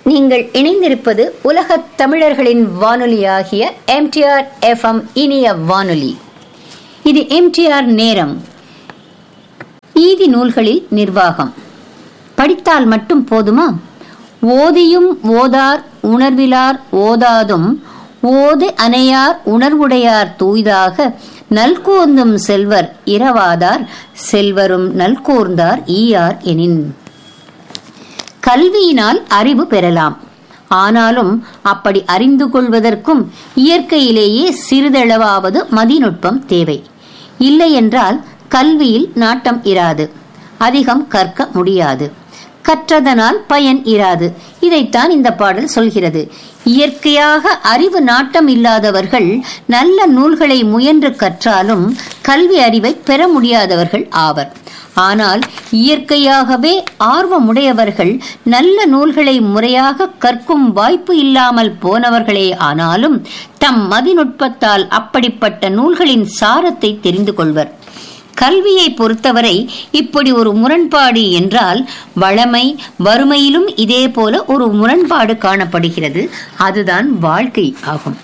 நீங்கள் இணைந்திருப்பது உலகத் தமிழர்களின் வானொலியாகிய எம்டிஆர் எஃப்எம் இனிய வானொலி இது எம்டிஆர் நேரம் ஈதி நூல்களில் நிர்வாகம் படித்தால் மட்டும் போதுமா ஓதியும் ஓதார் உணர்விலார் ஓதாதும் ஓது அணையார் உணர்வுடையார் தூய்தாக நல்கூர்ந்தும் செல்வர் இரவாதார் செல்வரும் நல்கூர்ந்தார் ஈயார் எனின் கல்வியினால் அறிவு பெறலாம் ஆனாலும் அப்படி அறிந்து கொள்வதற்கும் இயற்கையிலேயே சிறிதளவாவது மதிநுட்பம் தேவை இல்லையென்றால் கல்வியில் நாட்டம் இராது அதிகம் கற்க முடியாது கற்றதனால் பயன் இராது இதைத்தான் இந்த பாடல் சொல்கிறது இயற்கையாக அறிவு நாட்டம் இல்லாதவர்கள் நல்ல நூல்களை முயன்று கற்றாலும் கல்வி அறிவை பெற முடியாதவர்கள் ஆவர் ஆனால் இயற்கையாகவே ஆர்வமுடையவர்கள் நல்ல நூல்களை முறையாக கற்கும் வாய்ப்பு இல்லாமல் போனவர்களே ஆனாலும் தம் மதிநுட்பத்தால் அப்படிப்பட்ட நூல்களின் சாரத்தை தெரிந்து கொள்வர் கல்வியை பொறுத்தவரை இப்படி ஒரு முரண்பாடு என்றால் வளமை வறுமையிலும் இதே போல ஒரு முரண்பாடு காணப்படுகிறது அதுதான் வாழ்க்கை ஆகும்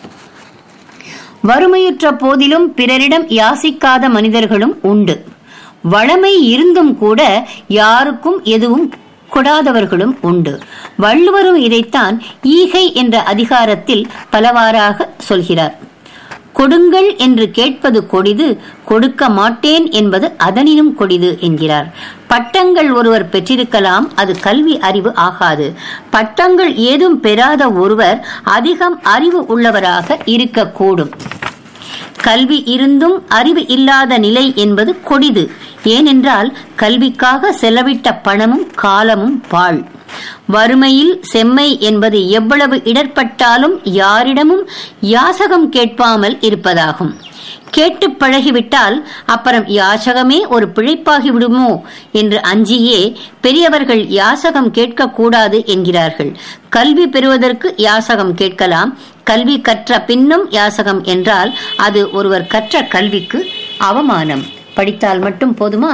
வறுமையுற்ற போதிலும் பிறரிடம் யாசிக்காத மனிதர்களும் உண்டு வளமை இருந்தும் கூட யாருக்கும் எதுவும் கொடாதவர்களும் உண்டு வள்ளுவரும் இதைத்தான் ஈகை என்ற அதிகாரத்தில் பலவாறாக சொல்கிறார் கொடுங்கள் என்று கேட்பது கொடிது கொடுக்க மாட்டேன் என்பது அதனினும் கொடிது என்கிறார் பட்டங்கள் ஒருவர் பெற்றிருக்கலாம் அது கல்வி அறிவு ஆகாது பட்டங்கள் ஏதும் பெறாத ஒருவர் அதிகம் அறிவு உள்ளவராக இருக்கக்கூடும் கல்வி இருந்தும் அறிவு இல்லாத நிலை என்பது கொடிது ஏனென்றால் கல்விக்காக செலவிட்ட பணமும் காலமும் பாழ் வறுமையில் செம்மை என்பது எவ்வளவு இடர்பட்டாலும் யாரிடமும் யாசகம் கேட்பாமல் இருப்பதாகும் கேட்டு பழகிவிட்டால் அப்புறம் யாசகமே ஒரு பிழைப்பாகி விடுமோ என்று அஞ்சியே பெரியவர்கள் யாசகம் கேட்கக்கூடாது என்கிறார்கள் கல்வி பெறுவதற்கு யாசகம் கேட்கலாம் கல்வி கற்ற பின்னும் யாசகம் என்றால் அது ஒருவர் கற்ற கல்விக்கு அவமானம் படித்தால் மட்டும் போதுமா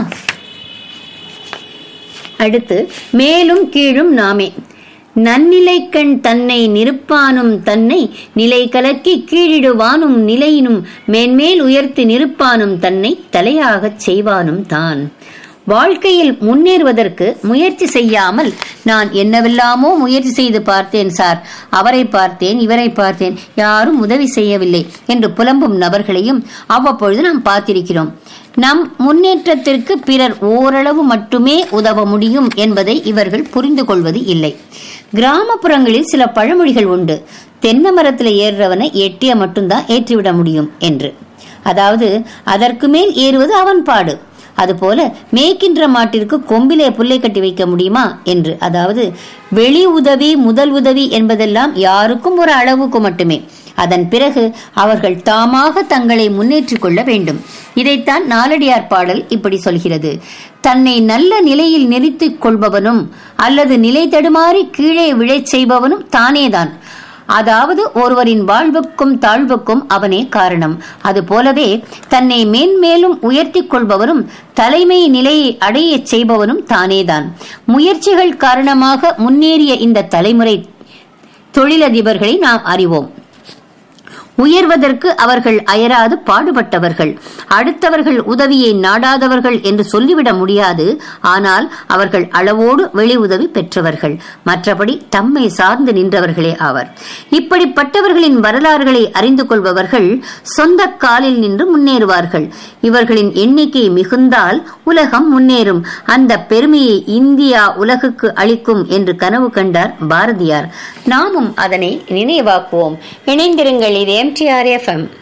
அடுத்து மேலும் கீழும் நாமே நன்னிலைக்கண் தன்னை நிருப்பானும் தன்னை நிலை கலக்கி கீழிடுவானும் நிலையினும் மேன்மேல் உயர்த்தி நிருப்பானும் தன்னை தலையாகச் செய்வானும் தான் வாழ்க்கையில் முன்னேறுவதற்கு முயற்சி செய்யாமல் நான் என்னவெல்லாமோ முயற்சி செய்து பார்த்தேன் சார் அவரை பார்த்தேன் இவரை பார்த்தேன் யாரும் உதவி செய்யவில்லை என்று புலம்பும் நபர்களையும் அவ்வப்பொழுது நாம் பார்த்திருக்கிறோம் நம் முன்னேற்றத்திற்கு பிறர் ஓரளவு மட்டுமே உதவ முடியும் என்பதை இவர்கள் புரிந்து கொள்வது இல்லை கிராமப்புறங்களில் சில பழமொழிகள் உண்டு தென்னை மரத்தில் ஏறுறவனை எட்டிய மட்டும்தான் ஏற்றிவிட முடியும் என்று அதாவது அதற்கு மேல் ஏறுவது அவன் பாடு அதுபோல மேய்க்கின்ற மாட்டிற்கு கொம்பிலே புல்லை கட்டி வைக்க முடியுமா என்று அதாவது வெளி உதவி முதல் உதவி என்பதெல்லாம் யாருக்கும் ஒரு அளவுக்கு மட்டுமே அதன் பிறகு அவர்கள் தாமாக தங்களை முன்னேற்றிக் கொள்ள வேண்டும் இதைத்தான் நாலடியார் பாடல் இப்படி சொல்கிறது தன்னை நல்ல நிலையில் நிறுத்திக் கொள்பவனும் அல்லது நிலை தடுமாறி கீழே விழச் செய்பவனும் தானேதான் அதாவது ஒருவரின் வாழ்வுக்கும் தாழ்வுக்கும் அவனே காரணம் அது போலவே தன்னை மேன்மேலும் உயர்த்தி கொள்பவரும் தலைமை நிலையை அடையச் செய்பவனும் தானேதான் முயற்சிகள் காரணமாக முன்னேறிய இந்த தலைமுறை தொழிலதிபர்களை நாம் அறிவோம் உயர்வதற்கு அவர்கள் அயராது பாடுபட்டவர்கள் அடுத்தவர்கள் உதவியை நாடாதவர்கள் என்று சொல்லிவிட முடியாது ஆனால் அவர்கள் அளவோடு வெளி உதவி பெற்றவர்கள் மற்றபடி தம்மை சார்ந்து நின்றவர்களே ஆவர் இப்படிப்பட்டவர்களின் வரலாறுகளை அறிந்து கொள்பவர்கள் சொந்த காலில் நின்று முன்னேறுவார்கள் இவர்களின் எண்ணிக்கை மிகுந்தால் உலகம் முன்னேறும் அந்த பெருமையை இந்தியா உலகுக்கு அளிக்கும் என்று கனவு கண்டார் பாரதியார் நாமும் அதனை நினைவாக்குவோம் இணைந்திருங்கள் இது எம்டிஆர் எஃப்எம்